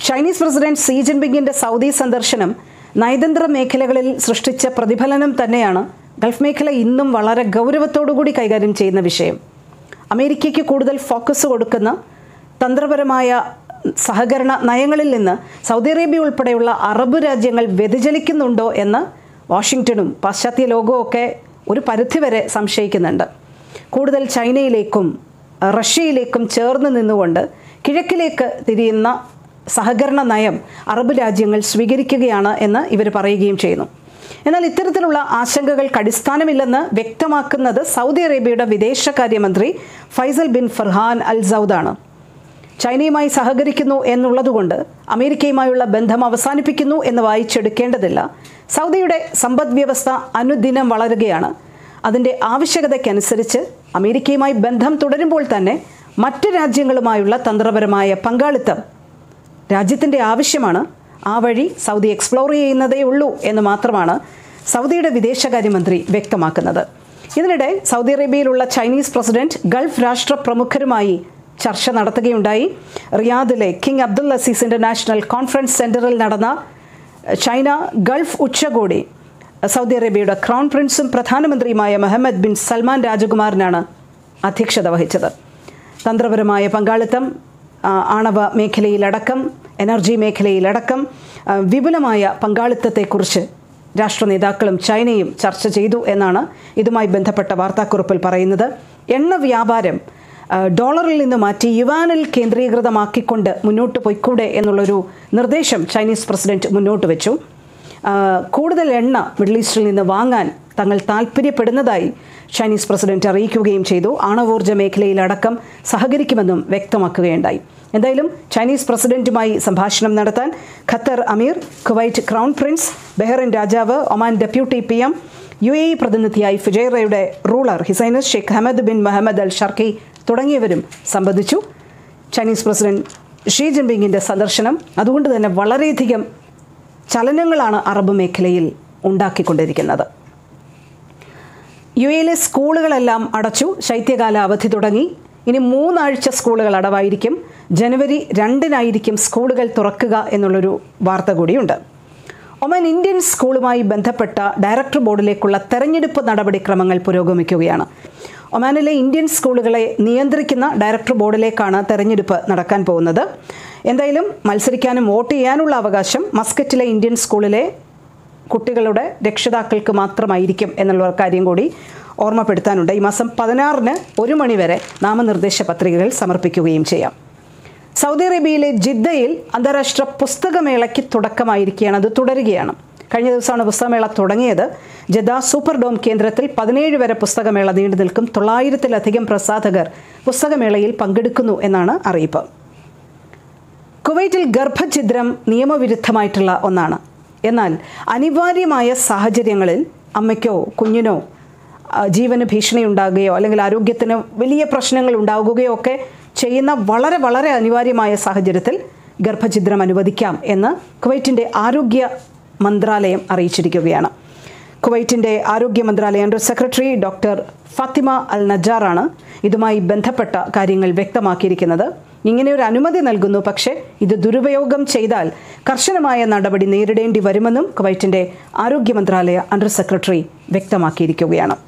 Chinese president Xi ജിൻപിങ്ങിന്റെ Saudi സന്ദർശനം നയതന്ത്ര മേഖലകളിൽ സൃഷ്ടിച്ച പ്രതിഫലനം തന്നെയാണ് ഗൾഫ് മേഖല ഇന്നും വളരെ ഗൗരവത്തോടുകൂടി കൈകാര്യം ചെയ്യുന്ന വിഷയം അമേരിക്കയ്ക്ക് കൂടുതൽ ഫോക്കസ് കൊടുക്കുന്ന തന്ത്രപരമായ സഹകരണ നയങ്ങളിൽ നിന്ന് സൗദി അറേബ്യ ഉൾപ്പെടെയുള്ള അറബ് രാജ്യങ്ങൾ വ്യതിചലിക്കുന്നുണ്ടോ എന്ന് വാഷിങ്ടണും പാശ്ചാത്യ ലോകവും ഒക്കെ ഒരു പരിധിവരെ സംശയിക്കുന്നുണ്ട് കൂടുതൽ ചൈനയിലേക്കും റഷ്യയിലേക്കും ചേർന്ന് നിന്നുകൊണ്ട് കിഴക്കിലേക്ക് തിരിയുന്ന സഹകരണ നയം അറബ് രാജ്യങ്ങൾ സ്വീകരിക്കുകയാണ് എന്ന് ഇവർ പറയുകയും ചെയ്യുന്നു എന്നാൽ ഇത്തരത്തിലുള്ള ആശങ്കകൾക്ക് അടിസ്ഥാനമില്ലെന്ന് വ്യക്തമാക്കുന്നത് സൗദി അറേബ്യയുടെ വിദേശകാര്യമന്ത്രി ഫൈസൽ ബിൻ ഫർഹാൻ അൽ സൗദാണ് ചൈനയുമായി സഹകരിക്കുന്നു എന്നുള്ളതുകൊണ്ട് അമേരിക്കയുമായുള്ള ബന്ധം അവസാനിപ്പിക്കുന്നു എന്ന് വായിച്ചെടുക്കേണ്ടതില്ല സൗദിയുടെ സമ്പദ് വ്യവസ്ഥ അനുദിനം വളരുകയാണ് അതിൻ്റെ ആവശ്യകതയ്ക്കനുസരിച്ച് അമേരിക്കയുമായി ബന്ധം തുടരുമ്പോൾ തന്നെ മറ്റ് രാജ്യങ്ങളുമായുള്ള തന്ത്രപരമായ പങ്കാളിത്തം രാജ്യത്തിൻ്റെ ആവശ്യമാണ് ആ വഴി സൗദി എക്സ്പ്ലോർ ചെയ്യുന്നതേ ഉള്ളൂ എന്ന് മാത്രമാണ് സൗദിയുടെ വിദേശകാര്യമന്ത്രി വ്യക്തമാക്കുന്നത് ഇതിനിടെ സൗദി അറേബ്യയിലുള്ള ചൈനീസ് പ്രസിഡന്റ് ഗൾഫ് രാഷ്ട്ര പ്രമുഖരുമായി ചർച്ച നടത്തുകയുണ്ടായി റിയാദിലെ King Abdul Aziz International conference സെന്ററിൽ നടന്ന ചൈന ഗൾഫ് ഉച്ചകോടി സൗദി അറേബ്യയുടെ ക്രൗൺ പ്രിൻസും പ്രധാനമന്ത്രിയുമായ മുഹമ്മദ് ബിൻ സൽമാൻ രാജകുമാരനാണ് അധ്യക്ഷത വഹിച്ചത് തന്ത്രപരമായ പങ്കാളിത്തം ആ, ആണവ മേഖലയിലടക്കം എനർജി മേഖലയിലടക്കം ആ, വിപുലമായ പങ്കാളിത്തത്തെക്കുറിച്ച് രാഷ്ട്ര നേതാക്കളും ചൈനയും ചർച്ച ചെയ്തു എന്നാണ് ഇതുമായി ബന്ധപ്പെട്ട വാർത്താക്കുറിപ്പിൽ പറയുന്നത് എണ്ണ വ്യാപാരം ആ, ഡോളറിൽ നിന്ന് മാറ്റി യുവാനിൽ കേന്ദ്രീകൃതമാക്കിക്കൊണ്ട് മുന്നോട്ട് പോയിക്കൂടെ എന്നുള്ളൊരു നിർദ്ദേശം ചൈനീസ് പ്രസിഡന്റ് മുന്നോട്ട് വെച്ചു ആ, കൂടുതൽ എണ്ണ മിഡിൽ ഈസ്റ്റിൽ നിന്ന് വാങ്ങാൻ തങ്ങൾ താൽപ്പര്യപ്പെടുന്നതായി ചൈനീസ് പ്രസിഡന്റ് അറിയിക്കുകയും ചെയ്തു ആണവോർജ്ജ മേഖലയിലടക്കം സഹകരിക്കുമെന്നും വ്യക്തമാക്കുകയുണ്ടായി എന്തായാലും ചൈനീസ് പ്രസിഡന്റുമായി സംഭാഷണം നടത്താൻ Qatar Amir Kuwait crown prince Bahrain രാജാവ് Oman deputy P M U A E പ്രതിനിധിയായി ഫുജൈറയുടെ ruler his highness Sheikh Hamad bin Muhammad Al Sharqi തുടങ്ങിയവരും സംബന്ധിച്ചു ചൈനീസ് പ്രസിഡന്റ് ഷീ ജിൻപിങ്ങിൻ്റെ സന്ദർശനം അതുകൊണ്ട് തന്നെ വളരെയധികം ചലനങ്ങളാണ് അറബ് മേഖലയിൽ ഉണ്ടാക്കിക്കൊണ്ടിരിക്കുന്നത് യു എയിലെ സ്കൂളുകളെല്ലാം അടച്ചു ശൈത്യകാല അവധി തുടങ്ങി ഇനി മൂന്നാഴ്ച സ്കൂളുകൾ അടവായിരിക്കും ജനുവരി രണ്ടിനായിരിക്കും സ്കൂളുകൾ തുറക്കുക എന്നുള്ളൊരു വാർത്ത കൂടിയുണ്ട് ഒമാൻ ഇന്ത്യൻ സ്കൂളുമായി ബന്ധപ്പെട്ട ഡയറക്ടർ ബോർഡിലേക്കുള്ള തെരഞ്ഞെടുപ്പ് നടപടിക്രമങ്ങൾ പുരോഗമിക്കുകയാണ് ഒമാനിലെ ഇന്ത്യൻ സ്കൂളുകളെ നിയന്ത്രിക്കുന്ന ഡയറക്ടർ ബോർഡിലേക്കാണ് തെരഞ്ഞെടുപ്പ് നടക്കാൻ പോകുന്നത് എന്തായാലും മത്സരിക്കാനും വോട്ട് ചെയ്യാനുള്ള അവകാശം മസ്കറ്റിലെ ഇന്ത്യൻ സ്കൂളിലെ കുട്ടികളുടെ രക്ഷിതാക്കൾക്ക് മാത്രമായിരിക്കും എന്നുള്ള കാര്യം കൂടി ഓർമ്മപ്പെടുത്താനുണ്ട് ഈ മാസം പതിനാറിന് ഒരു മണിവരെ നാമനിർദ്ദേശ പത്രികകൾ സമർപ്പിക്കുകയും ചെയ്യാം സൗദി അറേബ്യയിലെ ജിദ്ദയിൽ അന്താരാഷ്ട്ര പുസ്തകമേളയ്ക്ക് തുടക്കമായിരിക്കുകയാണ് അത് തുടരുകയാണ് കഴിഞ്ഞ ദിവസമാണ് പുസ്തകമേള തുടങ്ങിയത് ജദ്ദ സൂപ്പർ ഡോം കേന്ദ്രത്തിൽ പതിനേഴ് വരെ പുസ്തകമേള നീണ്ടു നിൽക്കും തൊള്ളായിരത്തിലധികം പ്രസാധകർ പുസ്തകമേളയിൽ പങ്കെടുക്കുന്നു എന്നാണ് അറിയിപ്പ് കുവൈറ്റിൽ ഗർഭഛിദ്രം നിയമവിരുദ്ധമായിട്ടുള്ള ഒന്നാണ് എന്നാൽ അനിവാര്യമായ സാഹചര്യങ്ങളിൽ അമ്മയ്ക്കോ കുഞ്ഞിനോ ആ, ജീവന് ഭീഷണി ഉണ്ടാകുകയോ അല്ലെങ്കിൽ ആരോഗ്യത്തിന് വലിയ പ്രശ്നങ്ങൾ ഉണ്ടാകുകയോ ഒക്കെ ചെയ്യുന്ന വളരെ വളരെ അനിവാര്യമായ സാഹചര്യത്തിൽ ഗർഭഛിദ്രം അനുവദിക്കാം എന്ന് കുവൈറ്റിൻ്റെ ആരോഗ്യ മന്ത്രാലയം അറിയിച്ചിരിക്കുകയാണ് കുവൈറ്റിൻ്റെ ആരോഗ്യ മന്ത്രാലയ under secretary doctor Fatima Al നജാറാണ് ഇതുമായി ബന്ധപ്പെട്ട കാര്യങ്ങൾ വ്യക്തമാക്കിയിരിക്കുന്നത് ഇങ്ങനെ ഒരു അനുമതി നൽകുന്നു പക്ഷേ ഇത് ദുരുപയോഗം ചെയ്താൽ കർശനമായ നടപടി നേരിടേണ്ടി വരുമെന്നും കുവൈറ്റിൻ്റെ ആരോഗ്യ മന്ത്രാലയ അണ്ടർ സെക്രട്ടറി വ്യക്തമാക്കിയിരിക്കുകയാണ്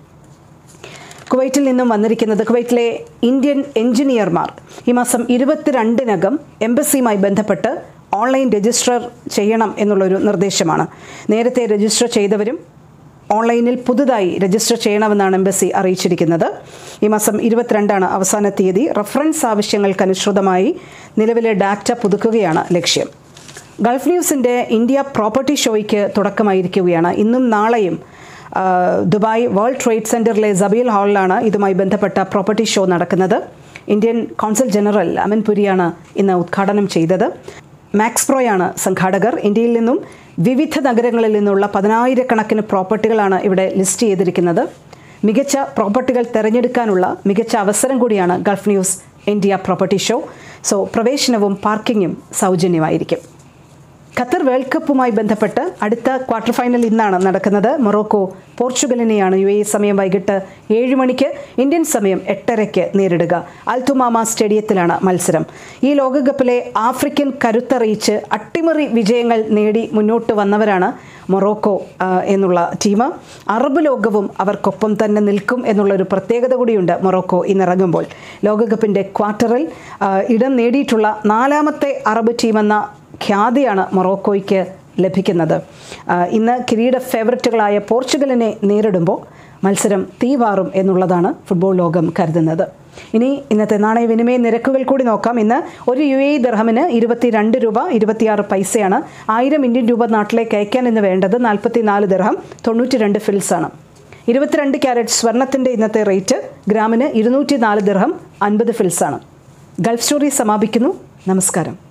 കുവൈറ്റിൽ നിന്നും വന്നിരിക്കുന്നത് കുവൈറ്റിലെ ഇന്ത്യൻ എഞ്ചിനീയർമാർ ഈ മാസം ഇരുപത്തിരണ്ടിനകം എംബസിയുമായി ബന്ധപ്പെട്ട് ഓൺലൈൻ രജിസ്റ്റർ ചെയ്യണം എന്നുള്ളൊരു നിർദ്ദേശമാണ് നേരത്തെ രജിസ്റ്റർ ചെയ്തവരും ഓൺലൈനിൽ പുതുതായി രജിസ്റ്റർ ചെയ്യണമെന്നാണ് എംബസി അറിയിച്ചിരിക്കുന്നത് ഈ മാസം ഇരുപത്തിരണ്ടാണ് അവസാന തീയതി റഫറൻസ് ആവശ്യങ്ങൾക്കനുസൃതമായി നിലവിലെ ഡാറ്റ പുതുക്കുകയാണ് ലക്ഷ്യം ഗൾഫ് ന്യൂസിൻ്റെ ഇന്ത്യ പ്രോപ്പർട്ടി ഷോയ്ക്ക് തുടക്കമായിരിക്കുകയാണ് ഇന്നും നാളെയും ആ, ദുബായ് വേൾഡ് ട്രേഡ് സെൻറ്ററിലെ സബീൽ ഹാളിലാണ് ഇതുമായി ബന്ധപ്പെട്ട പ്രോപ്പർട്ടി ഷോ നടക്കുന്നത് Indian consul general Aman Puri ഇന്ന് ഉദ്ഘാടനം ചെയ്തത് മാക്സ് പ്രോയാണ് സംഘാടകർ ഇന്ത്യയിൽ നിന്നും വിവിധ നഗരങ്ങളിൽ നിന്നുള്ള പതിനായിരക്കണക്കിന് പ്രോപ്പർട്ടികളാണ് ഇവിടെ ലിസ്റ്റ് ചെയ്തിരിക്കുന്നത് മികച്ച പ്രോപ്പർട്ടികൾ തിരഞ്ഞെടുക്കാനുള്ള മികച്ച അവസരം കൂടിയാണ് Gulf News India property show സോ പ്രവേശനവും പാർക്കിങ്ങും സൗജന്യമായിരിക്കും ഖത്തർ വേൾഡ് കപ്പുമായി ബന്ധപ്പെട്ട് അടുത്ത ക്വാർട്ടർ ഫൈനൽ ഇന്നാണ് നടക്കുന്നത് മൊറോക്കോ പോർച്ചുഗലിനെയാണ് യു എ സമയം വൈകിട്ട് ഏഴ് മണിക്ക് ഇന്ത്യൻ സമയം എട്ടരയ്ക്ക് നേരിടുക അൽത്തുമാമ സ്റ്റേഡിയത്തിലാണ് മത്സരം ഈ ലോകകപ്പിലെ ആഫ്രിക്കൻ കരുത്തറിയിച്ച് അട്ടിമറി വിജയങ്ങൾ നേടി മുന്നോട്ട് വന്നവരാണ് മൊറോക്കോ ആ, എന്നുള്ള ടീം അറബ് ലോകവും അവർക്കൊപ്പം തന്നെ നിൽക്കും എന്നുള്ളൊരു പ്രത്യേകത കൂടിയുണ്ട് മൊറോക്കോ ഇന്നിറങ്ങുമ്പോൾ ലോകകപ്പിൻ്റെ ക്വാർട്ടറിൽ ആ, ഇടം നേടിയിട്ടുള്ള നാലാമത്തെ അറബ് ടീമെന്ന ഖ്യാതിയാണ് മൊറോക്കോയ്ക്ക് ലഭിക്കുന്നത് ആ, ഇന്ന് കിരീട ഫേവററ്റുകളായ പോർച്ചുഗലിനെ നേരിടുമ്പോൾ മത്സരം തീവാറും എന്നുള്ളതാണ് ഫുട്ബോൾ ലോകം കരുതുന്നത് ഇനി ഇന്നത്തെ നാണയ വിനിമയ നിരക്കുകൾ കൂടി നോക്കാം ഇന്ന് ഒരു യു എ ദർഹമിന് ഇരുപത്തിരണ്ട് രൂപ ഇരുപത്തിയാറ് പൈസയാണ് ആയിരം ഇന്ത്യൻ രൂപ നാട്ടിലേക്ക് അയക്കാൻ ഇന്ന് വേണ്ടത് നാൽപ്പത്തി നാല് ദർഹം തൊണ്ണൂറ്റി രണ്ട് ഫിൽസാണ് ഇരുപത്തിരണ്ട് ക്യാരറ്റ് സ്വർണത്തിൻ്റെ ഇന്നത്തെ റേറ്റ് ഗ്രാമിന് ഇരുന്നൂറ്റി നാല് ദിർഹം അൻപത് ഫിൽസാണ് ഗൾഫ് സ്റ്റോറി സമാപിക്കുന്നു നമസ്കാരം